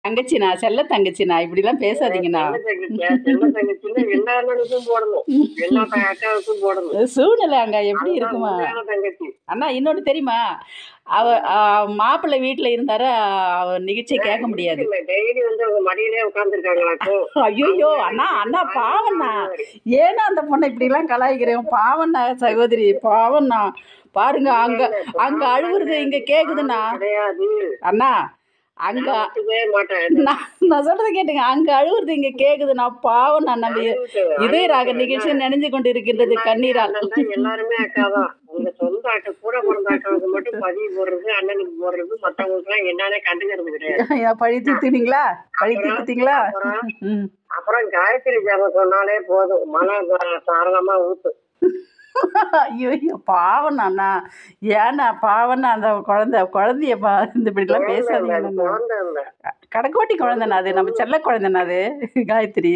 தங்கச்சிண்ணா செல்ல தங்கச்சிண்ணா இப்படிலாம் பேசாதீங்கண்ணா செல்ல தங்கச்சியா செல்ல தங்கச்சின்னா எல்லா அண்ணனுக்கும் போடணும் எல்லா த- அக்காவுக்கும் போடணும் சூழ்நிலை அங்க எப்படி அதுதான் இருக்குமா உண்மையான தங்கச்சி அண்ணா இன்னொன்று தெரியுமா அவ மாப்பிள்ளை வீட்டில் இருந்தார அவ நிகழ்ச்சியை கேட்க முடியாது டெய்லி வந்து அவங்க மடியிலே உட்காந்துருக்காங்களாக்கும் ஐயோ அண்ணா அண்ணா பாவண்ணா ஏன்னா அந்த பொண்ணை இப்படிலாம் கலாய்க்கிறேன் பாவண்ணா சகோதரி பாவண்ணா பாருங்க அங்க அங்க அழுகுறது இங்க கேக்குதுண்ணா கிடையாது அண்ணா அங்க நான் ஒத்துக்கவே மாட்டேன் நான் நான் சொல்றதை கேட்டுங்க அங்க அழுகுறது இங்க கேக்குதுண்ணா பாவண்ணா நம்ம இதே ராக நிகழ்ச்சி நினைஞ்சு கொண்டு இருக்கின்றது கண்ணீரால் அண்ணன் தான் எல்லாருமே அக்காதான் உங்க சொந்த அக்கா கூட பிறந்த அக்காவுக்கு மட்டும் பதிவு போடுறது அண்ணனுக்கு போடுறது மத்தவங்களுக்கு எல்லாம் என்னன்னே கண்டுக்கிறது கிடையாது பழி தீர்த்துட்டீங்களா பழி தீர்த்துட்டீங்களா அப்புறம் ம் அப்புறம் காயத்ரி ஜபம் சொன்னாலே போதும் மன தாராளமா ஊத்து ஐயோ ஐயோ பாவண்ணா அண்ணா ஏண்ணா பாவண்ணா அந்த குழந்தை குழந்தைய பா இந்த இப்படிலாம் பேசாதீங்கண்ணா குழந்தை இல்ல கடைக்கோட்டி குழந்தைண்ணா அது நம்ம செல்ல குழந்தைண்ணா அது காயத்ரி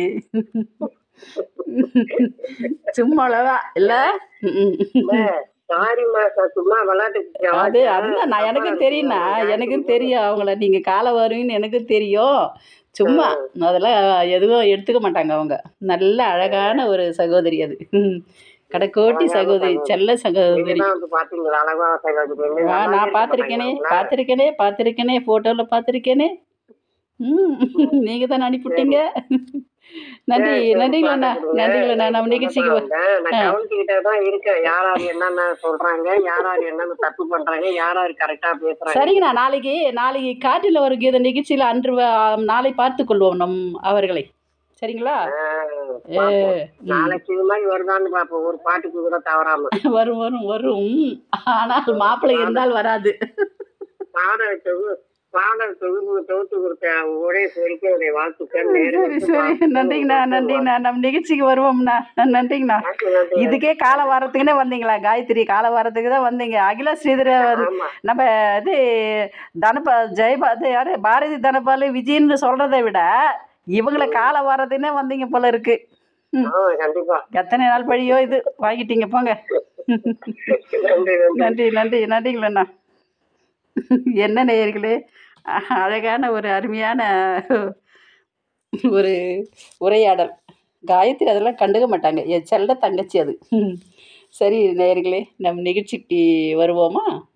சும்மா அவ்வளோதான் இல்லை சாரிம்மா சும்மா விளையாட்டுக்கு அது அதுதான் நான் எனக்கும் தெரியும்ண்ணா எனக்கும் தெரியும் அவங்கள நீங்கள் காலை வருவீங்கன்னு எனக்கும் தெரியும் சும்மா அதெல்லாம் எதுவும் எடுத்துக்க மாட்டாங்க அவங்க நல்ல அழகான ஒரு சகோதரி அது ம். கடைக்கோட்டி சகோதரி செல்ல சகோதரி நீங்கதான் வந்து பாத்தீங்களா அழகா சகோதரி ஆ நான் பார்த்துருக்கேனே பார்த்துருக்கேனே பார்த்துருக்கேனே ஃபோட்டோவில் பார்த்துருக்கேனே ம் நீங்கள் தான் அனுப்பிவிட்டீங்க நன்றி நன்றிங்களண்ணா நன்றிங்களண்ணா நம்ம நிகழ்ச்சிக்கு வ- நான் கவனிச்சுக்கிட்டே தான் இருக்கேன் யார் யார் என்னென்ன சொல்றாங்க யார் யார் என்னென்ன தப்பு பண்றாங்க யார் யார் கரெக்டா பேசுறாங்க சரிங்கண்ணா நாளைக்கு நாளைக்கு காற்றில் ஒரு கீத நிகழ்ச்சியில் அன்று வ- நாளை பார்த்து கொள்வோம் நம் அவர்களை சரிங்களா ஏ, நாளைக்கு இது மாதிரி வருதான்னு பாப்போம் ஒரு பாட்டுக்கு கூட தவறாம வரும் வரும் வரும் ஆனால் மாப்பிள்ளை இருந்தால் வராது பாடல் தொகு பாடல் தொகுப்பு தொகுத்து கொடுத்த ஒரே வரைக்கும் என்னுடைய வாழ்த்துக்கள் சரி சரி நன்றிங்கண்ணா நன்றிங்கண்ணா நம்ம நிகழ்ச்சிக்கு வருவோம்ண்ணா நன்றிங்கண்ணா இதுக்கே கால வாரத்துக்குனே வந்தீங்களா காயத்ரி கால வாரத்துக்கு தான் வந்தீங்க அகிலா ஸ்ரீதர வந்து ஆமா நம்ம இது தனபா ஜெயபா இது யாரு பாரதி தனபாலு விஜயன்னு சொல்றதை விட இவங்களை கால வாரத்துக்குனே வந்தீங்க போல இருக்கு ம். ஆ, கண்டிப்பா எத்தனை நாள் பழியோ இது வாங்கிட்டீங்க போங்க நன்றி நன்றி நன்றி நன்றி நன்றிங்களண்ணா என்ன நேயர்களே அழகான ஒரு அருமையான ஒரு உரையாடல் காயத்ரி அதெல்லாம் கண்டுக்க மாட்டாங்க என் செல்ல தங்கச்சி அது சரி நேயர்களே நம்ம நிகழ்ச்சிக்கு வருவோமா